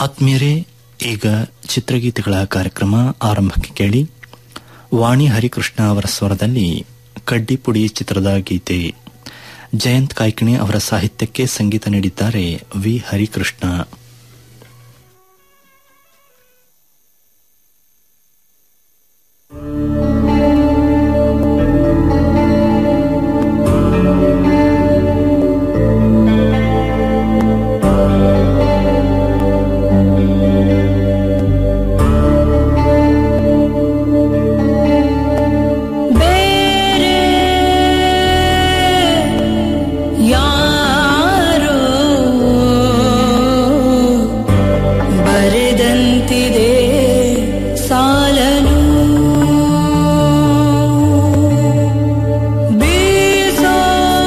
ಆತ್ಮೀಯರೇ ಈಗ ಚಿತ್ರಗೀತೆಗಳ ಕಾರ್ಯಕ್ರಮ ಆರಂಭಕ್ಕೆ ಕೇಳಿ ವಾಣಿ ಹರಿಕೃಷ್ಣ ಅವರ ಸ್ವರದಲ್ಲಿ ಕಡ್ಡಿಪುಡಿ ಚಿತ್ರದ ಗೀತೆ ಜಯಂತ್ ಕಾಯ್ಕಿಣಿ ಅವರ ಸಾಹಿತ್ಯಕ್ಕೆ ಸಂಗೀತ ನೀಡಿದ್ದಾರೆ ವಿ ಹರಿಕೃಷ್ಣ ಬೇರೆ ಯಾರೋ ಬರೆದಂತಿದೆ ಸಾಲನು ಬೀಸೋ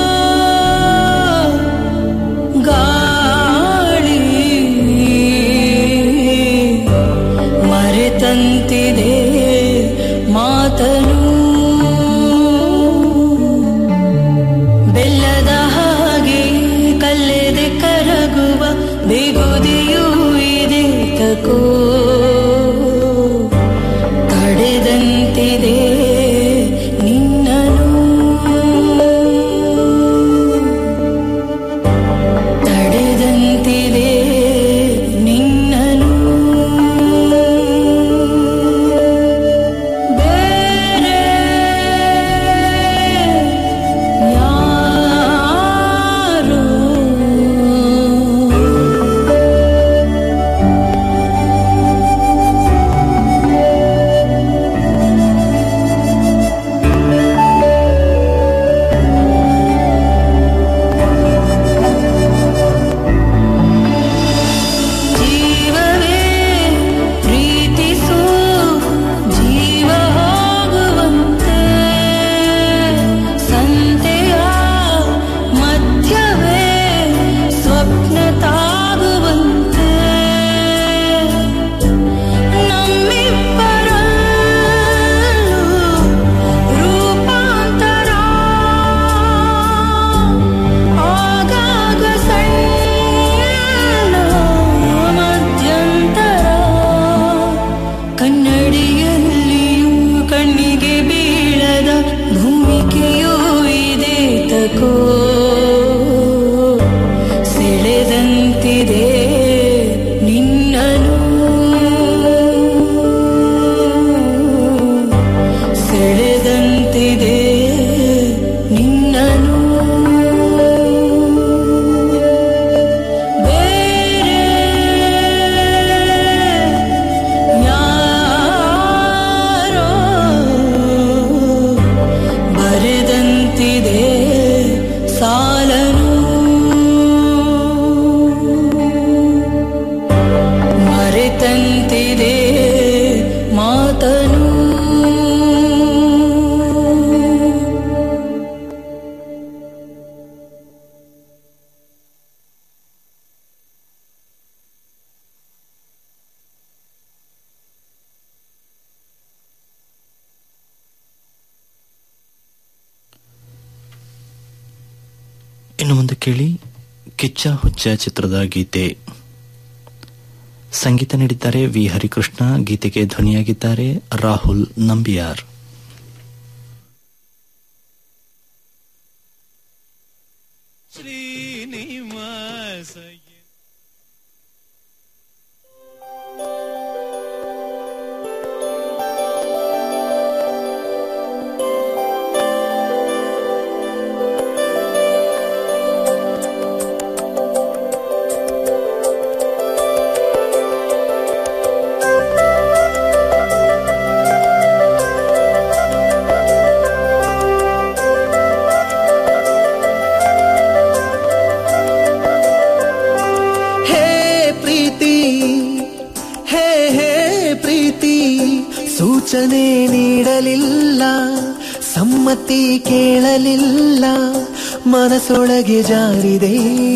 ಗಾಳಿ ಮರೆತಂತಿದೆ ಮಾತನು ಬೆಲ್ಲದ ಹಾಗೆ ಕಲ್ಲೆದೆ ಕರಗುವ ಬಿಗುದಿಯೂ ಇದೆ ತಕೋ ತಡೆದಂತಿದೆ ನಿನ್ನನು ತಡೆದಂತಿದೆ ನಿನ್ನನು ಬೇರೆ ಯಾರೋ ಜೀವವೇ ಪ್ರೀತಿಸು ಜೀವ ಹೋಗುವಂತೆ ಸಂತೆಯ ಮಧ್ಯವೇ ಸ್ವಪ್ನ ತಾಗುವಂತೆ ನಮ್ಮಿಬ್ಬರಲ್ಲೂ ರೂಪಾಂತರ ಆಗಾಗ ಸಣ್ಣ ಮಧ್ಯಂತರ ಕನ್ನಡಿಯಲ್ಲಿಯೂ ಕಣ್ಣಿಗೆ ಬೀಳದ ಭೂಮಿಕೆಯೂ ಇದೆ ತಕೋ ಸೆಳೆದಂತಿದೆ ನಿನ್ನನು ಸೆಳೆದಂತಿದೆ ನಿನ್ನನು ಬೇರೆ ಯಾರೋ ಬರೆದಂತಿದೆ ಸಾಲನು ಮರೆತಂತಿದೆ ಮಾತನು ಇನ್ನು ಮುಂದೆ ಕೇಳಿ ಕಿಚ್ಚ ಹುಚ್ಚ ಚಿತ್ರದ ಗೀತೆ ಸಂಗೀತ ನೀಡಿದ್ದಾರೆ ವಿ ಹರಿಕೃಷ್ಣ ಗೀತೆಗೆ ಧ್ವನಿಯಾಗಿದ್ದಾರೆ ರಾಹುಲ್ ನಂಬಿಯಾರ್ ಹೇ ಪ್ರೀತಿ ಹೇ ಹೇ ಪ್ರೀತಿ ಸೂಚನೆ ನೀಡಲಿಲ್ಲ ಸಮ್ಮತಿ ಕೇಳಲಿಲ್ಲ ಮನಸೊಳಗೆ ಜಾರಿದೆ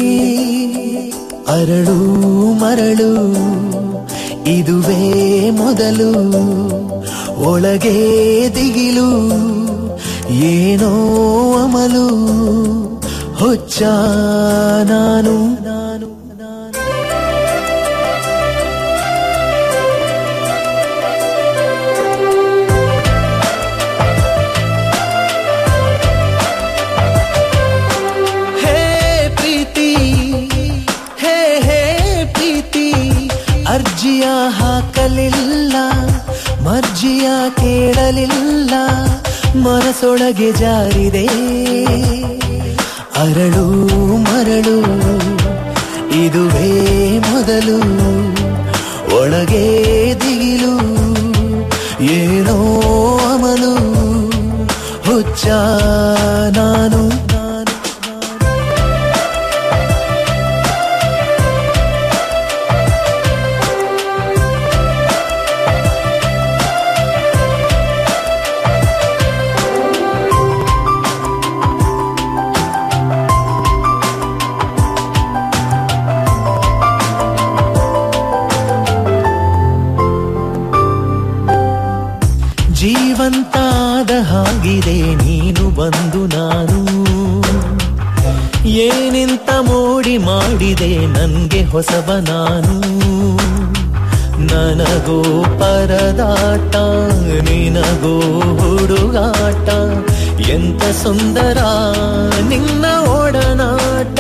ಅರಳು ಮರಳು ಇದುವೇ ಮೊದಲು ಒಳಗೆ ದಿಗಿಲು ಏನೋ ಅಮಲು ಹೊಚ್ಚ ನಾನು ನಾನು ನಾನು ಮನಸೊಳಗೆ ಜಾರಿದೆ ಅರಳು ಮರಳು ಇದುವೇ ಮೊದಲು ಒಳಗೆ ದಿಗಿಲು ಏನೋ ಅಮಲು ಹುಚ್ಚ ನಾನು ನಾನು ಜೀವಂತಾದ ಹಾಗಿದೆ ನೀನು ಬಂದು ನಾನು ಏನಿಂತ ಮೋಡಿ ಮಾಡಿದೆ ನನ್ಗೆ ಹೊಸಬ ನಾನು ನನಗೋ ಪರದಾಟ ನಿನಗೋ ಹುಡುಗಾಟ ಎಂತ ಸುಂದರ ನಿನ್ನ ಒಡನಾಟ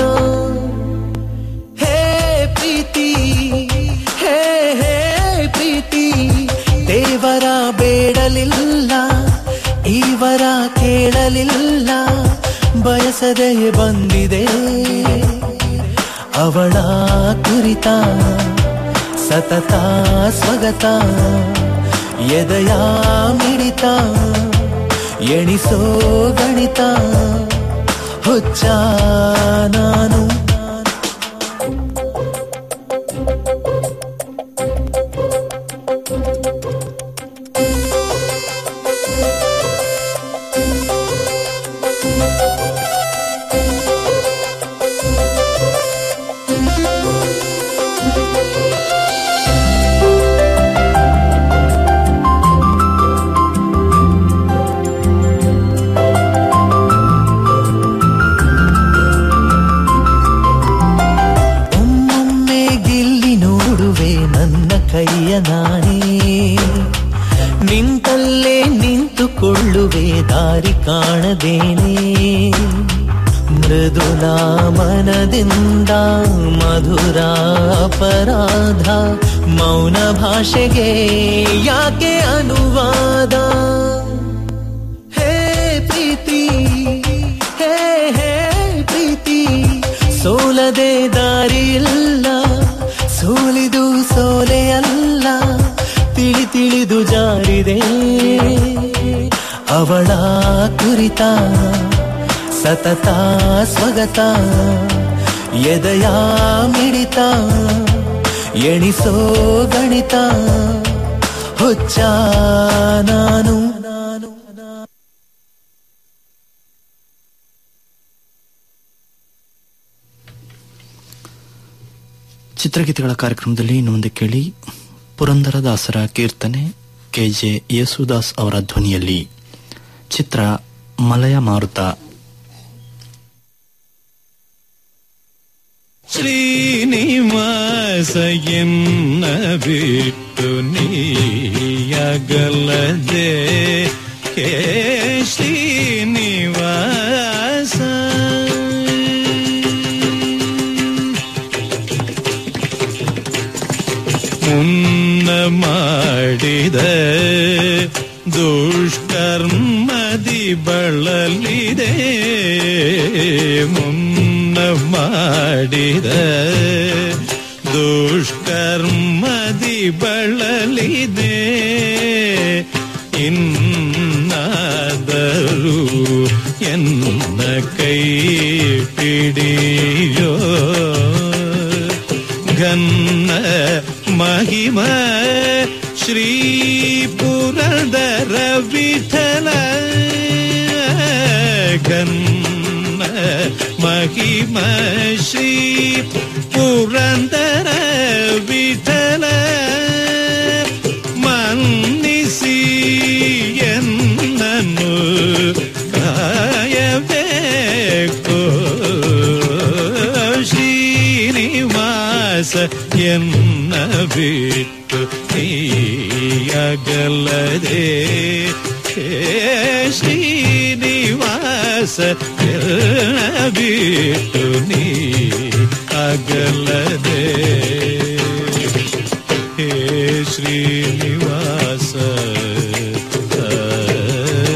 ಹೇ ಪ್ರೀತಿ ಹೇ ಹೇ ಪ್ರೀತಿ ದೇವರ ಬೇಡಲಿಲ್ಲ ಈವರ ಕೇಳಲಿಲ್ಲ ಬಯಸದೆ ಬಂದಿದೆ ಅವಳ ಕುರಿತ ಸತತ ಸ್ವಗತ ಎದೆಯ ಮಿಡಿತ ಎಣಿಸೋ ಗಣಿತ ಹುಚ್ಚ ನಾನು ಒಮ್ಮೊಮ್ಮೆ ಗಿಲ್ಲಿ ನೋಡುವೆ ನನ್ನ ಕೈಯ ನಾನೇ ನಿಂತಲ್ಲೇ ನಿಂತುಕೊಳ್ಳುವೆ ದಾರಿ ಕಾಣದೇನೆ ಮೃದುಲ ಮನದಿಂದ ಮಧುರ ಅಪರಾಧ ಮೌನ ಭಾಷೆಗೆ ಯಾಕೆ ಅನುವಾದ ಹೇ ಪ್ರೀತಿ ಹೇ ಹೇ ಪ್ರೀತಿ ಸೋಲದೆ ದಾರಿಯಿಲ್ಲ ಸೋಲಿದು ಸೋಲೆ ಅಲ್ಲ ತಿಳಿ ತಿಳಿದು ಜಾರಿದೆ ಅವಳ ಕುರಿತ ಸತತ ಸ್ವಗತ ಎದೆಯ ಮಿಡಿತ ಎಣಿಸೋ ಗಣಿತ ಹುಚ್ಚ ನಾನು ನಾನು ಚಿತ್ರಗೀತೆಗಳ ಕಾರ್ಯಕ್ರಮದಲ್ಲಿ ಇನ್ನು ಮುಂದೆ ಕೇಳಿ ಪುರಂದರದಾಸರ ಕೀರ್ತನೆ ಕೆಜೆ ಯೇಸುದಾಸ್ ಅವರ ಧ್ವನಿಯಲ್ಲಿ ಚಿತ್ರ ಮಲಯ ಮಾರುತ ಶ್ರೀನಿವಾಸ ಎನ್ನ ಬಿಟ್ಟು ನೀಯಗಲದೆ ಹೇ ಶ್ರೀನಿವಾಸ ಮುನ್ನ ಮಾಡಿದ ದುಷ್ಕರ್ಮದಿ ಬಳಲಿದೆ ಮುನ್ನ ಮಾಡಿದ ದುಷ್ಕರ್ಮದಿ ಬಳಲಿದೆ ಇನ್ನಾದರೂ ಎನ್ನ ಕೈ ಪಿಡಿಯೋ ಘನ್ನ ಮಹಿಮ ಶ್ರೀ ಪುರದರ ವಿಠಲ ಘನ್ನ ಮಹಿಮ ಶ್ರೀ ಪುರಂದರ ವಿಠಲ ಮನ್ನಿಸಿ ಎನ್ನನ್ನು ಕಾಯಬೇಕು ಶ್ರೀನಿವಾಸ ಎನ್ನ ಬಿಟ್ಟು ನೀಯಗಲದೆ ಹೇ ಶ್ರೀನಿವಾಸ ಎನ್ನ ಬಿಟ್ಟು ನೀ ಅಗಲದೆ ಹೇ ಶ್ರೀನಿವಾಸ ಆ,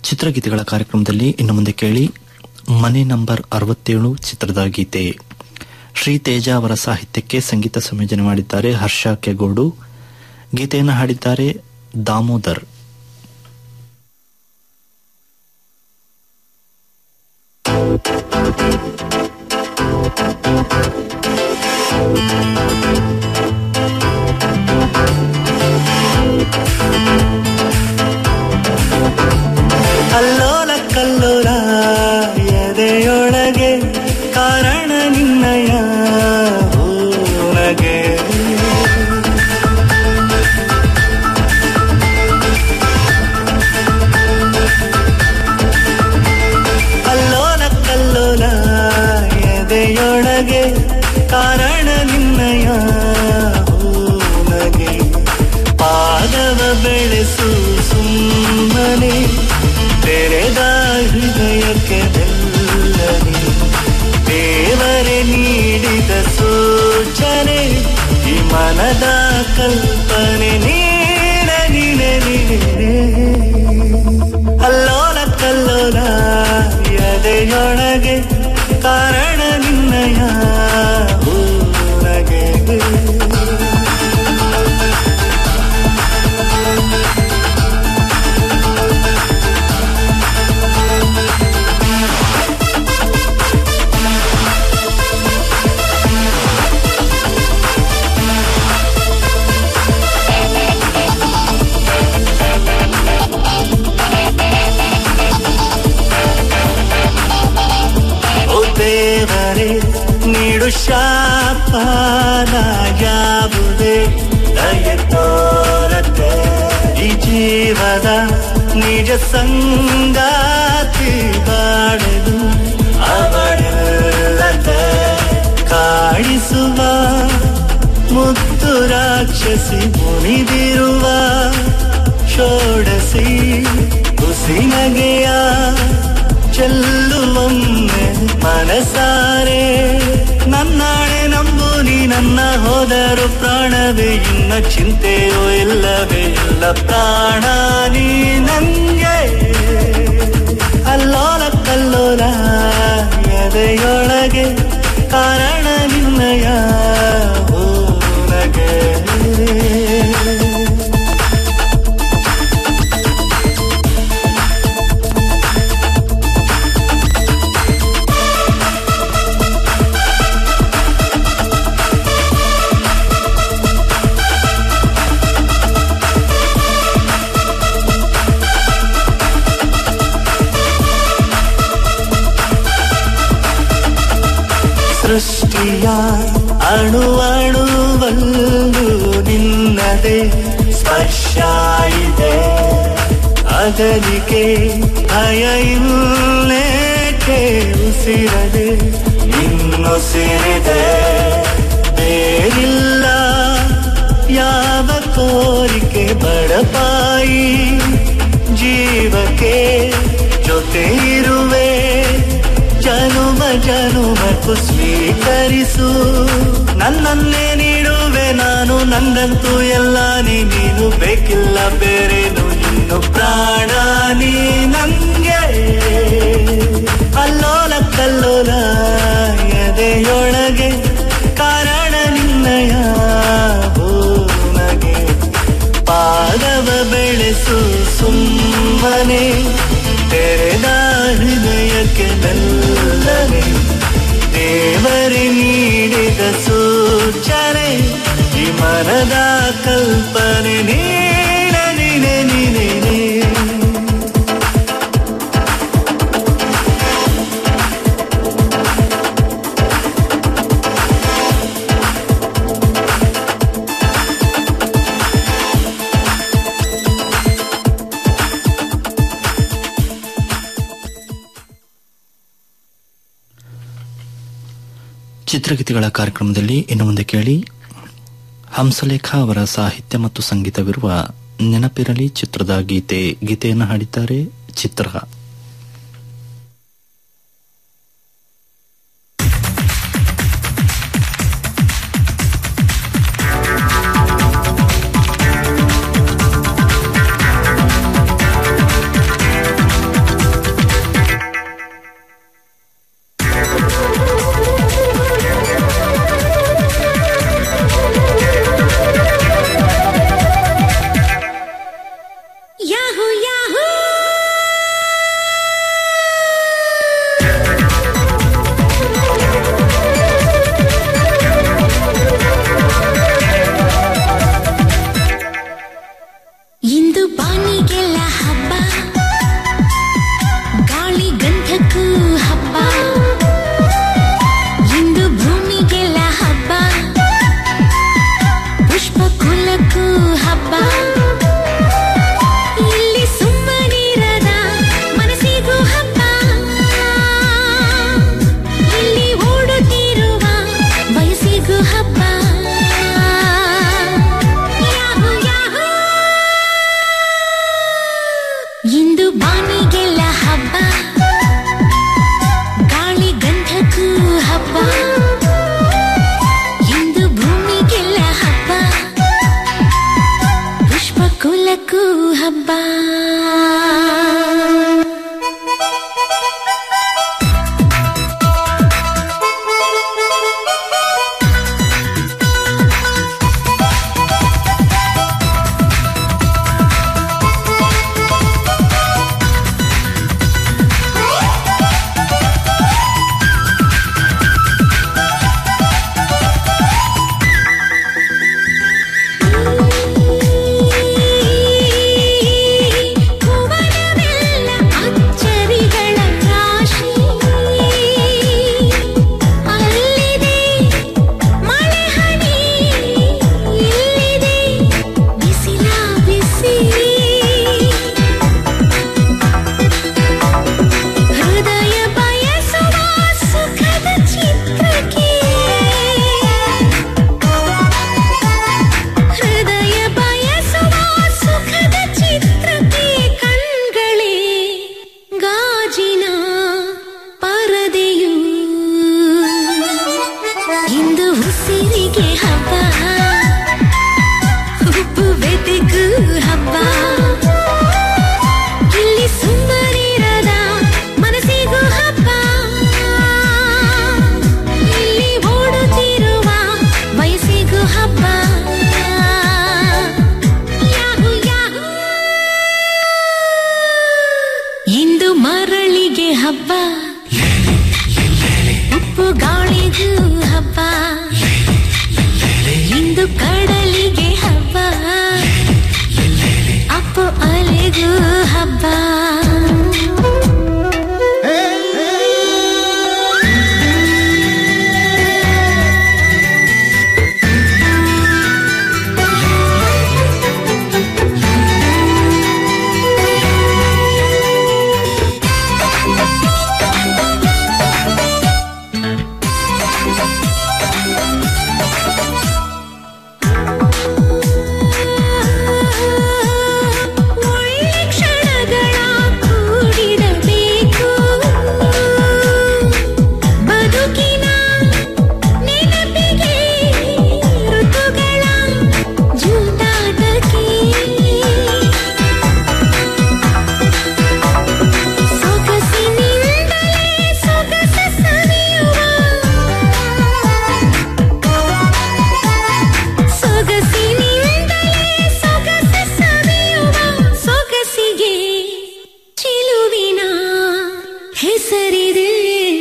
ಚಿತ್ರಗೀತೆಗಳ ಕಾರ್ಯಕ್ರಮದಲ್ಲಿ ಇನ್ನು ಮುಂದೆ ಕೇಳಿ ಮನೆ ನಂಬರ್ ಅರವತ್ತೇಳು ಚಿತ್ರದ ಗೀತೆ ಶ್ರೀ ತೇಜ ಅವರ ಸಾಹಿತ್ಯಕ್ಕೆ ಸಂಗೀತ ಸಂಯೋಜನೆ ಮಾಡಿದ್ದಾರೆ ಹರ್ಷ ಕೆಗೋಡು ಗೀತೆಯನ್ನು ಹಾಡಿದ್ದಾರೆ ದಾಮೋದರ್ ಅಲ್ಲೋಲ ಕಲ್ಲೋಲ ಎದೆಯೊಳಗೆ ಕಾರಣ ನಿನ್ನಯ ಊನಗೆ ಅಲ್ಲೋಲ ಕಲ್ಲೋಲ ಎದೆಯೊಳಗೆ ಕಾರಣ ನಿನ್ನಯ ಊನಗೆ ಪಾದವ ಬೆಳೆಸು ಸುಮ್ಮನೆ ತೆರೆದ ಹೃದಯಕ್ಕೆ ಬೆಲ್ಲನೆ ದೇವರೇ ನೀಡಿದ ಸೂಚನೆ ಈ ಮನದ ಕಲ್ಪನೆ ನೀಡ ನೀನೆ ನೀನೆ ಅಲ್ಲೋಲ ಕಲ್ಲೋಲ ಎದೆಯೊಳಗೆ ಕಾರಣ ನಿನ್ನಯ ಊನಗೆ ಓ ದೇವರೇ ನೀಡು ಶಾಪನ ಯಾವುದೇ ದಯ ತೋರತೆ ಈ ಜೀವದ ನಿಜ ಸಂಗಾತಿ ಬಾಡಲು ಅವಳಲ್ಲದೆ ಕಾಡಿಸುವ ಮುತ್ತು ರಾಕ್ಷಸಿ ಮುನಿದಿರುವ ಷೋಡಸಿ ಕುಸಿನಗೆಯ ಚೆಲ್ಲುವೊಮ್ಮೆ ಮನಸಾರೆ ನನ್ನಾಣೆ ನಂಬು ನೀ ನನ್ನ ಹೋದರು ಪ್ರಾಣವೇ ಇನ್ನ ಚಿಂತೆಯೋ ಇಲ್ಲವೇ ಇಲ್ಲ ಪ್ರಾಣ ನೀ ನಂಗೆ ಅಲ್ಲೋಲ ಕಲ್ಲೋಲ ಎದೆಯೊಳಗೆ ಕಾರಣ ನಿನ್ನಯ ಊನಗೆ ಸೃಷ್ಟಿಯ ಅಣು ಅಣುವಲ್ಲೂ ನಿನ್ನದೇ ಸ್ಪರ್ಶ ಇದೆ ಅದರಿಗೆ ಭಯ ಇಲ್ಲೇಕೆ ಉಸಿರದೆ ಇನ್ನುಸಿರಿದೆ ಬೇರಿಲ್ಲ ಯಾವ ಕೋರಿಕೆ ಬಡಪಾಯಿ ಜೀವಕ್ಕೆ ಜೊತೆ ಇರುವೆ ಜನುಮ ಜನುಮಕ್ಕೂ ಸ್ವೀಕರಿಸು ನನ್ನನ್ನೇ ನೀಡುವೆ ನಾನು ನಂದಂತೂ ಎಲ್ಲ ನೀ ನೀನು ಬೇಕಿಲ್ಲ ಬೇರೇನು ಇನ್ನು ಪ್ರಾಣ ನೀ ನಂಗೆ ಅಲ್ಲೋಲ ಕಲ್ಲೋಲ ಎದೆಯೊಳಗೆ ಕಾರಣ ನಿನ್ನಯ ಭೂಮಗೆ ಪಾದವ ಬೆಳೆಸು ಸುಮ್ಮನೆ ತೆರೆದ ಹೃದಯಕ್ಕೆ ಬೆಲ್ಲನೆ ದೇವರೇ ನೀಡಿದ ಸೂಚನೆ ಈ ಮನದ ಕಲ್ಪನೆ ನೀಡ ನೀನೆ ನೀನೆ ಚಿತ್ರಗೀತೆಗಳ ಕಾರ್ಯಕ್ರಮದಲ್ಲಿ ಇನ್ನು ಮುಂದೆ ಕೇಳಿ ಹಂಸಲೇಖ ಅವರ ಸಾಹಿತ್ಯ ಮತ್ತು ಸಂಗೀತವಿರುವ ನೆನಪಿರಲಿ ಚಿತ್ರದ ಗೀತೆ ಗೀತೆಯನ್ನು ಹಾಡಿದ್ದಾರೆ ಚಿತ್ರ ಿ ಪುಷ್ಪ ಕುಲಕ್ಕೂ ಹಬ್ಬ ಇಲ್ಲಿ ಸುಮ್ಮನಿರದ ಮನಸ್ಸಿಗೂ ಹಬ್ಬ ಇಲ್ಲಿ ಓಡುತ್ತಿರುವ ವಯಸ್ಸಿಗೂ ಹಬ್ಬ ಯಾಹೂ ಯಾಹೂ ಇಂದು ಬಾನಿಗೆಲ್ಲ ಹಬ್ಬ ಗಾಳಿ ಗಂಧಕ್ಕೂ ಹಬ್ಬ ಇಂದು ಭೂಮಿಗೆಲ್ಲ ಹಬ್ಬ ಪುಷ್ಪ ಕುಲಕ್ಕೂ ಹಬ್ಬ ಭುವನವೆಲ್ಲ ಅಚ್ಚರಿಗಳ ರಾಶಿ ಅಲ್ಲಿದೆ ಮಳೆ ಹನಿ ಇಲ್ಲಿದೆ ಬಿಸಿಲ ಬಿಸಿ ಹೃದಯ ಬಯಸುವ ಸುಖದ ಚಿತ್ರಕ್ಕೆ ಹೃದಯ ಬಯಸುವ ಸುಖದ ಚಿತ್ರಕ್ಕೆ ಕಣ್ಗಳೇ ಗಾಜಿನ ಪರದೆಯು ಇಂದು ಉಸಿರಿಗೆ ಹಬ್ಬ ಉಪ್ಪು ಬೆದೆಗೂ ಹಬ್ಬ ಇಲ್ಲಿ ಸುಮ್ಮನಿರದ ಮನಸ್ಸಿಗೂ ಹಬ್ಬ ಇಲ್ಲಿ ಓಡುತ್ತಿರುವ ವಯಸ್ಸಿಗೂ ಹಬ್ಬ ಯಾಹೂ ಯಾಹೂ ಇಂದು ಮರಳಿಗೆ ಹಬ್ಬ ಉಪ್ಪು ಗಾಳಿಗೂ ಹಬ್ಬ ಇಂದು ಕಡಲಿಗೆ ಹಬ್ಬ ಅಪ್ಪು ಅಲೆಗೂ ಹಬ್ಬ ಒಳ್ಳೆ ಕ್ಷಣಗಳ ಕೂಡಿರಬೇಕು ಬದುಕಿನ ನೆನಪಿಗೆ ಋತುಗಳ ಜೂಟಾಟಕ್ಕೆ ಸೊಗಸಿನಿಂದಲೇ ಸೊಗಸ ಸವಿಯುವ ಸೊಗಸಿನಿಂದಲೇ ಸೊಗಸ ಸವಿಯುವ ಸೊಗಸಿಗೆ ಚಿಲುವಿನ ಹೆಸರಿದೆ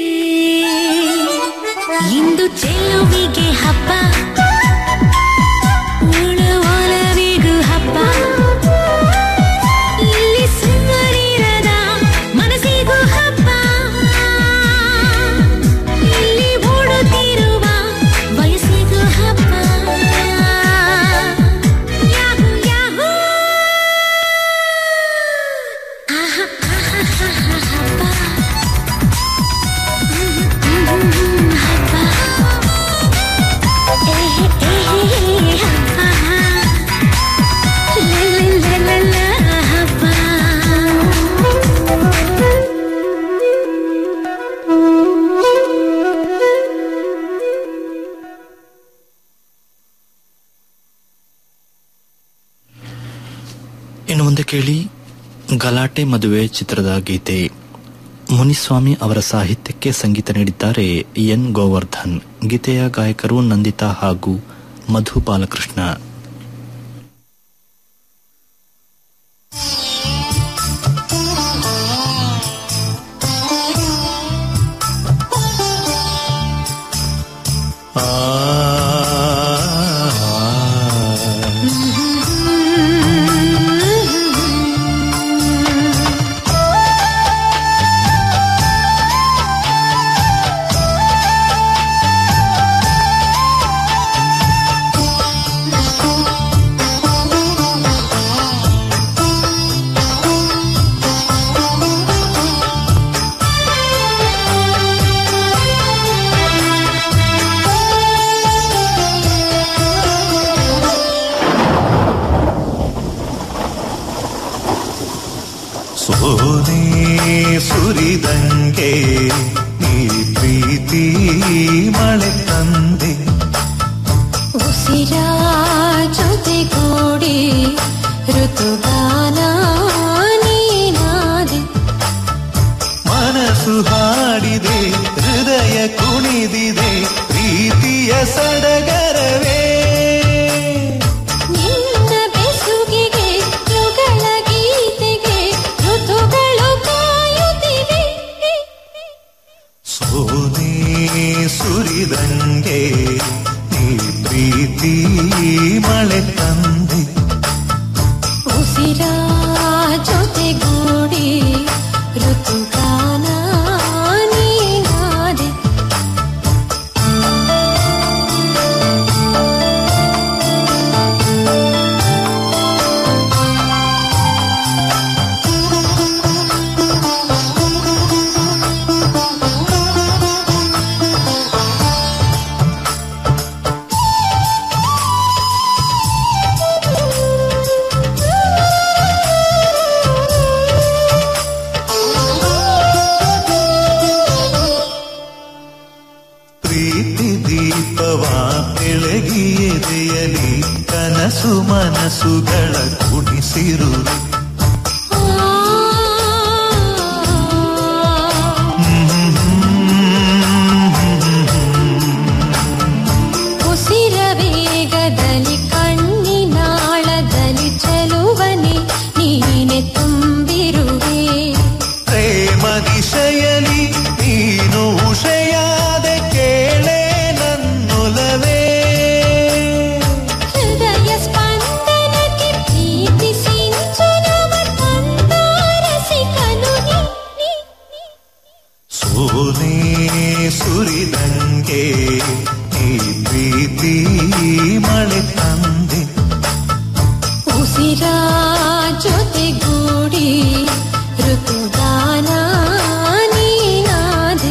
ಇಂದು ಚೆಲುವಿಗೆ ಹಬ್ಬ ಉಳುವೊಲವಿಗೂ ಹಬ್ಬ ಇಲ್ಲಿ ಸುಮ್ಮನಿರದ ಮನಸ್ಸಿಗೂ ಹಬ್ಬ ಇಲ್ಲಿ ಓಡುತ್ತಿರುವ ವಯಸ್ಸಿಗೂ ಹಬ್ಬ ಯಾಹೂ ಯಾಹೂ ಆಹಾ ಆಹಾ ಆಹಾ ಹಬ್ಬ ಹ್ಮ್, ಹ್ಮ್, ಹಬ್ಬ ಏಹೆ ಏಹೆ ಹಬ್ಬ ಲ, ಲ, ಲ, ಲ, ಲ, ಹಬ್ಬ ಇನ್ನು ಮುಂದೆ ಕೇಳಿ ಗಲಾಟೆ ಮದುವೆ ಚಿತ್ರದ ಗೀತೆ ಮುನಿಸ್ವಾಮಿ ಅವರ ಸಾಹಿತ್ಯಕ್ಕೆ ಸಂಗೀತ ನೀಡಿದ್ದಾರೆ ಎನ್ ಗೋವರ್ಧನ್ ಗೀತೆಯ ಗಾಯಕರು ನಂದಿತಾ ಹಾಗೂ ಮಧು ಬಾಲಕೃಷ್ಣ ಆ ಸೋನೆ ಸುರಿದಂಗೆ ನೀ ಪ್ರೀತಿ ಮಳೆ ತಂದೆ ಉಸಿರ ಜೊತೆಗೂಡಿ ಋತುಗಾನ ನೀನಾದೆ ಮನಸ್ಸು ಹಾಡಿದೆ ಹೃದಯ ಕುಣಿದಿದೆ ಪ್ರೀತಿಯ ಸಡಗರವೇ ನಿನ್ನ ಬೆಸುಗೆಗೆ ಯುಗಳ ಗೀತೆಗೆ ಋತುಗಳು ಕಾಯುತ್ತಿವೆ ಸೋನೆ ಸುರಿದಂಗೆ ನೀ ಪ್ರೀತಿ ಮಳೆ ತಂದೆ ಉಸಿರ ಜೊತೆಗೂಡಿ ಋತುಗಾನ ನೀನಾದೆ ಪ್ರೀತಿ ದೀಪವ ಬೆಳಗಿ ಎದೆಯಲಿ ಕನಸು ಮನಸ್ಸುಗಳ ಕುಣಿಸಿರುವೆ ಉಸಿರ ವೇಗದಲ್ಲಿ ಕಣ್ಣಿನಾಳದಲ್ಲಿ ಚೆಲುವನೆ ನೀನೆ ತುಂಬಿರುವೆ ಪ್ರೇಮ ದಿಶೆಯಲಿ ನೀನು ಉಷೆಯಾದ ಕೇಳೆ ನನ್ನೊಲವೇ ಹೃದಯ ಸ್ಪಂದನಕ್ಕೆ ಪ್ರೀತಿ ಸಿಂಚನವ ತಂದಾರಸಿಕನು ನೀ, ನೀ, ನೀ. ಸೋನೆ ಸುರಿದಂಗೆ ಈ ಪ್ರೀತಿ ಮಳೆ ತಂದೆ ಉಸಿರ ಜೊತೆಗೂಡಿ ಋತುಗಾನ ನೀನಾದೆ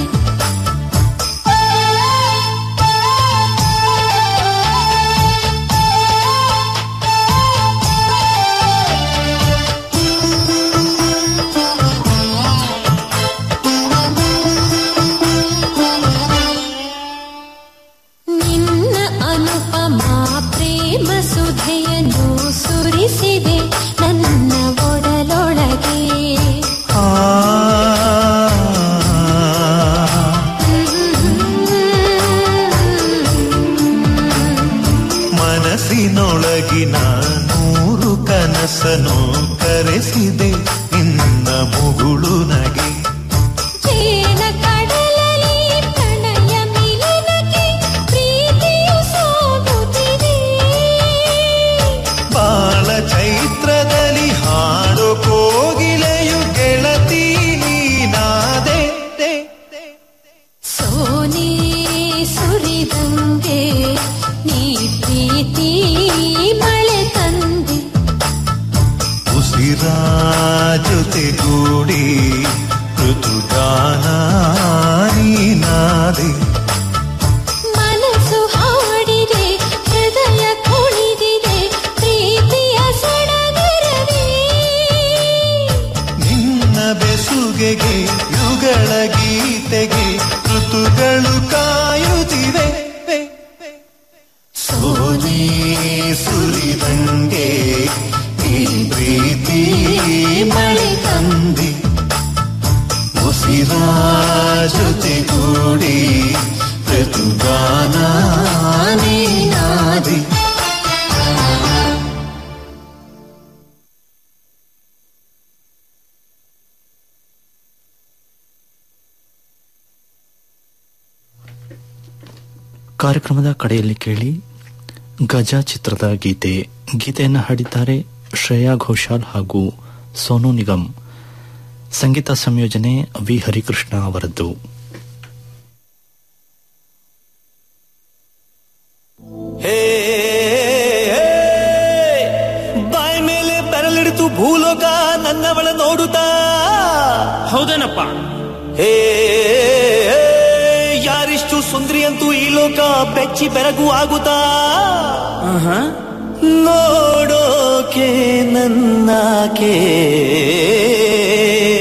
ನಿನ್ನ ಅನುಪಮ ಪ್ರೇಮ ಸುಧೆಯನ್ನು ಸುರಿಸಿದೆ ನನ್ನ ಒಡಲೊಳಗೆ ಆ ಮನಸ್ಸಿನೊಳಗಿನ ನೂರು ಕನಸನು ಕರೆಸಿದೆ ನಿನ್ನ ಮುಗುಳು ನಗೆ ಜೇನ ಕಡಲಲ್ಲಿ ಪ್ರಣಯ ಮಿಲನಕ್ಕೆ ಪ್ರೀತಿಯು ಸಾಗುತ್ತಿದೆ ಬಾಳ ಚೈತ್ರದಲ್ಲಿ ಹಾಡು ಕೋಗಿಲೆಯು ಗೆಳತಿ ನೀನಾದೆ ದೆ, ದೆ. ಸೋನೆ ಸುರಿದಂಗೆ ನೀ ಪ್ರೀತಿ ಮಳೆ ತಂದೆ ಉಸಿರ ಜೊತೆಗೂಡಿ ಋತುಗಾನ ನೀನಾದೆ ಮನಸ್ಸು ಹಾಡಿದೆ ಹೃದಯ ಕುಣಿದಿದೆ ಪ್ರೀತಿಯ ಸಡಗರವೇ ನಿನ್ನ ಬೆಸುಗೆಗೆ ಯುಗಳ ಗೀತೆಗೆ ಋತುಗಳು ಕಾಯುತ್ತಿವೆ ಸೋನಿ ಸುರಿದಂಗೆ ಈ ಪ್ರೀತಿ ಮಳೆ ತಂದೆ ಉಸಿರ ಜೊತೆಗೂಡಿ ಋತುಗಾನ ನೀನಾದೆ ಕಾರ್ಯಕ್ರಮದ ಕಡೆಯಲ್ಲಿ ಕೇಳಿ ಗಜ ಚಿತ್ರದ ಗೀತೆ ಗೀತೆಯನ್ನು ಹಾಡಿದ್ದಾರೆ ಶ್ರೇಯಾ ಘೋಷಾಲ್ ಹಾಗೂ ಸೋನು ನಿಗಮ್ ಸಂಗೀತ ಸಂಯೋಜನೆ ವಿ ಹರಿಕೃಷ್ಣ ಅವರದ್ದು ಹೇ ಬಾಯ್ ಮೇಲೆ ಬೆರಳಿಡಿತು ಭೂಲೋಕ ನನ್ನವಳ ನೋಡುತ್ತಾ ಹೌದೇನಪ್ಪ ಹೇ ಯಾರಿಷ್ಟು ಸುಂದರಿ ಅಂತೂ ಈ ಲೋಕ ಬೆಚ್ಚಿ ಬೆರಗು ಆಗುತ್ತಾ ನೋಡೋಕೆ ನನ್ನಾಕೆ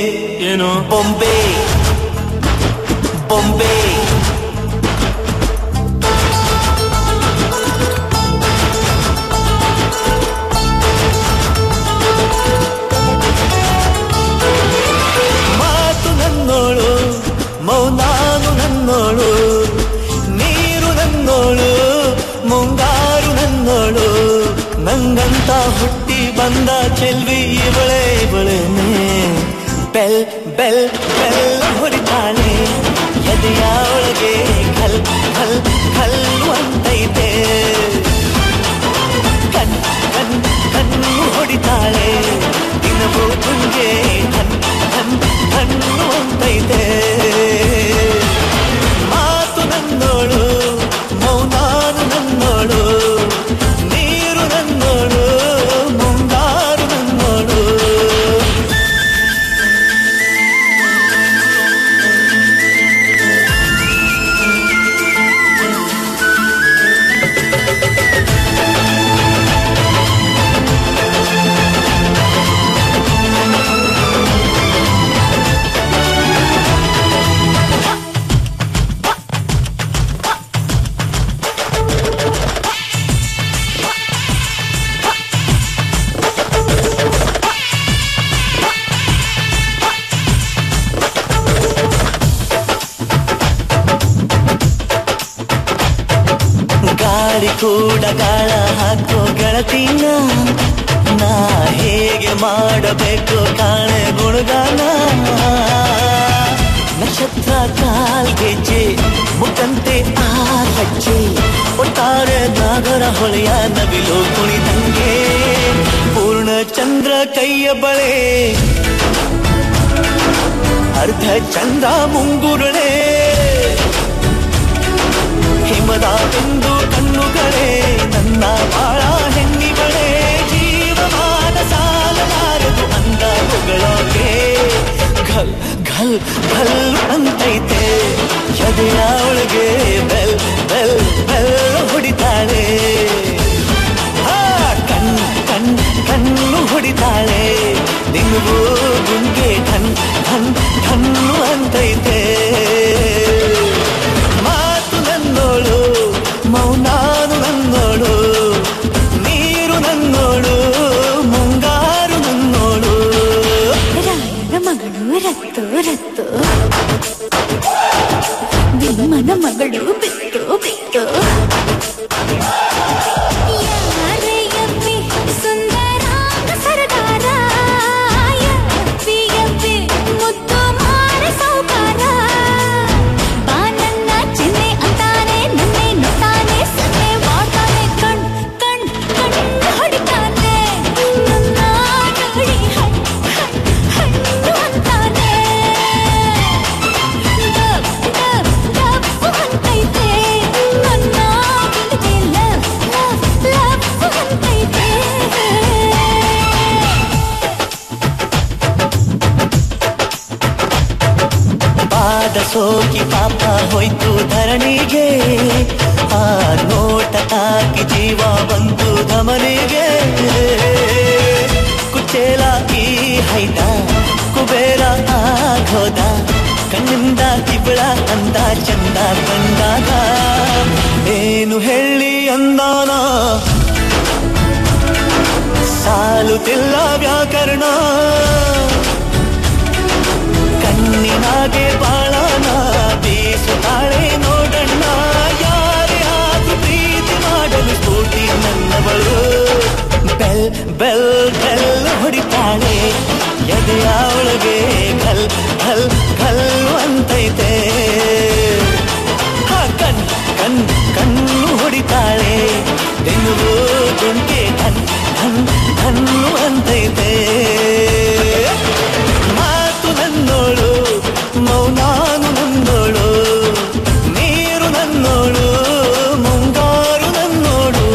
ನಂಗಂತ ಹುಟ್ಟಿ ಬಂದ ಚೆಲ್ವಿ ಇವಳೆ ಇವಳೇನೆ ಬೆಲ್ ಬೆಲ್ ಬೆಲ್ ಹೊಡಿತಾಳೆ ಎದೆಯ ಒಳಗೆ ಖಲ್ ಖಲ್ ಖಲ್ ಅಂತೈತೆ ಕಣ್ ಕಣ್ ಕಣ್ಣು ಹೊಡಿತಾಳೆ ದಿನವೂ ತುಂಗೆ ಕಣ್ ಕಣ್ ಕಣ್ಣು ಅಂತೈತೆ ಮಾತು ನನ್ನೋಳು ಮೌನಾನು ನನ್ನೋಳು ನೀರು ನನ್ನೋಳು ಮುಂಗಾರು ನನ್ನೋಳು ಗಾಳಿ ಕೂಡ ಗಾಳ ಹಾಕೋ ಗೆಳತಿನ ನಾ ಹೇಗೆ ಮಾಡಬೇಕು ಕಾಣೆ ಗುಣಗಾನ ನಕ್ಷತ್ರ ಕಾಲ್ಗೆಜ್ಜೆ ಮುಖಂತೆ ಆ ಹೆಜ್ಜೆ ಒಟ್ಟಾರೆ ನಾಗರ ಹೊಳೆಯ ನವಿಲು ಕುಣಿದಂಗೆ ಪೂರ್ಣ ಚಂದ್ರ ಕೈಯ ಬಳೆ ಅರ್ಧ ಚಂದ್ರ ಮುಂಗುರುಳೆ ಹಿಮದ ಬಿಂದು ಕಣ್ಣುಗಳೇ ನನ್ನ ಬಾಳ ಹೆಣ್ಣಿಗಳೇ ಜೀವಮಾನ ಸಾಲಲಾರದು ಅಂದ ಹೊಗಳೋಕೆ ಘಲ್ ಘಲ್ ಘಲ್ ಅಂತೈತೆ ಎದೆಯ ಒಳಗೆ ಬೆಲ್ ಬೆಲ್ ಬೆಲ್ ಹೊಡಿತಾಳೆ ಆ, ಕಣ್ ಕಣ್ ಕಣ್ಣು ಹೊಡಿತಾಳೆ ನಿನಗೂ ಗುಂಗೆ ಠನ್ ಠನ್ ಠನ್ನು ಅಂತೈತೆ ಮಾತು ನನ್ನೋಳು ಮೌನಾನು ನನ್ನೋಳು ನೀರು ನನ್ನೋಳು ಮುಂಗಾರು ನನ್ನೋಳು ರಾಯನ ಮಗಳು ರತ್ತು ರತ್ತು ಭೀಮನ ಮಗಳು ಬಿತ್ತು ಬಿತ್ತು ಯಾರೇ ಯಪ್ಪಿ ಸುಂದರಾಂಗ ಸರದಾರ ಯಪ್ಪಿ ಯಪ್ಪಿ ಮುದ್ದು ಮಾರ ಸೌಕಾರ ಬಾನನ್ನ ಚಿನ್ನೆ ಅಂತಾನೆ ನನ್ನೆ ನುತ್ತಾನೆ ಸನ್ನೆ ಮಾಡ್ತಾನೆ ಕಣ್ ಕಣ್ ಕಣ್ಣು ಹೊಡಿತಾನೆ ನನ್ನ ನೋಡಿ ಹಣ್ ಹಣ್ ಹಣ್ಣು ಅಂತಾನೆ ಡಬ್ ಡಬ್ ಡಬ್ಬು ಅಂತೈತೆ ನನ್ನ ಬಿಡದೆ ಲವ್ ಲವ್ ಲವ್ ಅಂತೈತೆ ಪಾದ ಸೋಕಿ ಪಾಪ ಹೋಯ್ತು ಧರಣಿಗೆ ಆ ನೋಟ ತಾಕಿ ಜೀವ ಬಂತು ಧಮನಿಗೆ ಕುಚೇಲ ಈ ಹೈದ ಕುಬೇರ ಆಗೋದ ಕಣ್ಣಿಂದ ಕಿಬಿಳ ಅಂದ ಚಂದ ಕಂಡಾಗ ಏನು ಹೇಳಿ ಅಂದಾನ ಸಾಲುತ್ತಿಲ್ಲ ವ್ಯಾಕರಣ ಕಣ್ಣಿನಾಗೆ ಬಾಳನ ಬೀಸುತ್ತಾಳೆ ನೋಡಣ್ಣ ಯಾರೇ ಆದ್ರೂ ಪ್ರೀತಿ ಮಾಡಲು ಸ್ಫೂರ್ತಿ ನನ್ನವಳು ಬೆಲ್ ಬೆಲ್ ಬೆಲ್ ಹೊಡಿತಾಳೆ ಎದೆಯ ಒಳಗೆ ಘಲ್ ಘಲ್ ಘಲ್ ಅಂತೈತೆ ಆ ಕಣ್ ಕಣ್ ಕಣ್ಣು ಹೊಡಿತಾಳೆ ಬೆನ್ನುವು ಗುಂಟೆ ಧನ್ ಧನ್ ಧನ್ನು ಅಂತೈತೆ ಮಾತು ನನ್ನೋಳು ಮೌನಾನು ನನ್ನೋಳು ನೀರು ನನ್ನೋಳು ಮುಂಗಾರು ನನ್ನೋಳು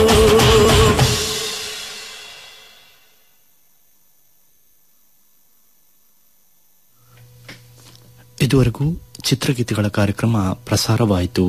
ಇದುವರೆಗೂ ಚಿತ್ರಗೀತೆಗಳ ಕಾರ್ಯಕ್ರಮ ಪ್ರಸಾರವಾಯಿತು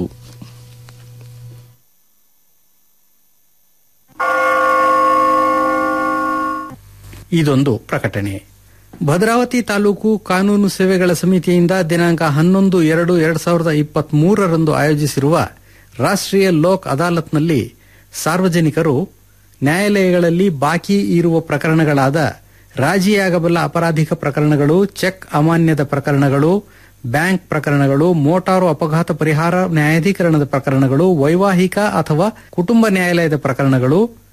ಇದೊಂದು ಪ್ರಕಟಣೆ ಭದ್ರಾವತಿ ತಾಲೂಕು ಕಾನೂನು ಸೇವೆಗಳ ಸಮಿತಿಯಿಂದ ದಿನಾಂಕ ಹನ್ನೊಂದು ಎರಡು ಎರಡ್ ಸಾವಿರದ ಇಪ್ಪತ್ತ್ ಮೂರರಂದು ಆಯೋಜಿಸಿರುವ ರಾಷ್ಟ್ರೀಯ ಲೋಕ್ ಅದಾಲತ್ನಲ್ಲಿ ಸಾರ್ವಜನಿಕರು ನ್ಯಾಯಾಲಯಗಳಲ್ಲಿ ಬಾಕಿ ಇರುವ ಪ್ರಕರಣಗಳಾದ ರಾಜಿಯಾಗಬಲ್ಲ ಅಪರಾಧಿಕ ಪ್ರಕರಣಗಳು ಚೆಕ್ ಅಮಾನ್ಯದ ಪ್ರಕರಣಗಳು ಬ್ಯಾಂಕ್ ಪ್ರಕರಣಗಳು ಮೋಟಾರು ಅಪಘಾತ ಪರಿಹಾರ ನ್ಯಾಯಾಧೀಕರಣದ ಪ್ರಕರಣಗಳು ವೈವಾಹಿಕ ಅಥವಾ ಕುಟುಂಬ ನ್ಯಾಯಾಲಯದ ಪ್ರಕರಣಗಳು